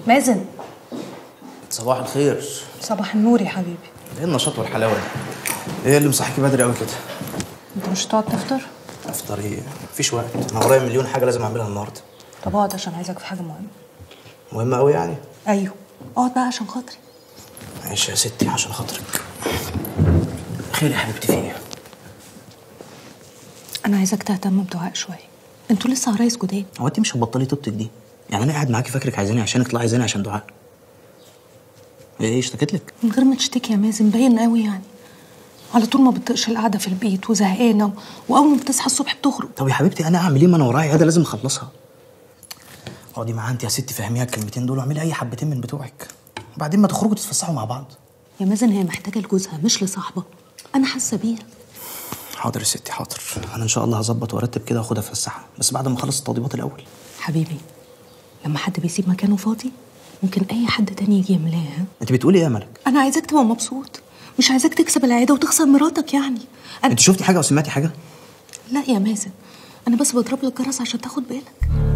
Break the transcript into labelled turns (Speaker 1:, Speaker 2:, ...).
Speaker 1: مازن
Speaker 2: صباح الخير
Speaker 1: صباح النور يا حبيبي
Speaker 2: ايه النشاط والحلاوه دي ايه اللي مصحيكي بدري قوي كده
Speaker 1: انت مش هتقعد تفطر
Speaker 2: افطر ايه مفيش وقت انا ورايا مليون حاجه لازم اعملها النهارده
Speaker 1: طب اقعد عشان عايزك في حاجه مهمه
Speaker 2: مهمه قوي يعني
Speaker 1: ايوه اقعد بقى عشان خاطري
Speaker 2: ماشي يا ستي عشان خاطرك خير يا حبيبتي في ايه
Speaker 1: انا عايزك تهتم بدعاء شويه انتوا لسه عرايس جداد
Speaker 2: هو انت مش هتبطلي توبتك دي يعني انا قاعد معاكي فاكرك عايزاني عشانك تطلعي عايزاني عشان دعاء ايه ايه اشتكيت لك
Speaker 1: من غير ما تشتكي يا مازن باين قوي يعني على طول ما بتطقش القعده في البيت وزهقانه و... واول ما بتصحى الصبح بتخرج
Speaker 2: طب يا حبيبتي انا اعمل ايه ما انا ورايا عياده لازم اخلصها اقعدي معاها انت يا ستي فهميها الكلمتين دول واعملي اي حبتين من بتوعك وبعدين ما تخرجوا تتفسحوا مع بعض
Speaker 1: يا مازن هي محتاجه لجوزها مش لصاحبه انا حاسه بيها
Speaker 2: حاضر يا ستي حاضر انا ان شاء الله هظبط وارتب كده واخدها في الساحه بس بعد ما اخلص التوضيبات الاول
Speaker 1: حبيبي لما حد بيسيب مكانه فاضي ممكن اي حد تاني يجي يملاه ها؟
Speaker 2: انت بتقولي ايه يا ملك
Speaker 1: انا عايزاك تبقى مبسوط مش عايزاك تكسب العياده وتخسر مراتك يعني أنا...
Speaker 2: انت شفتي حاجه او سمعتي حاجه
Speaker 1: لا يا مازن انا بس بضرب لك جرس عشان تاخد بالك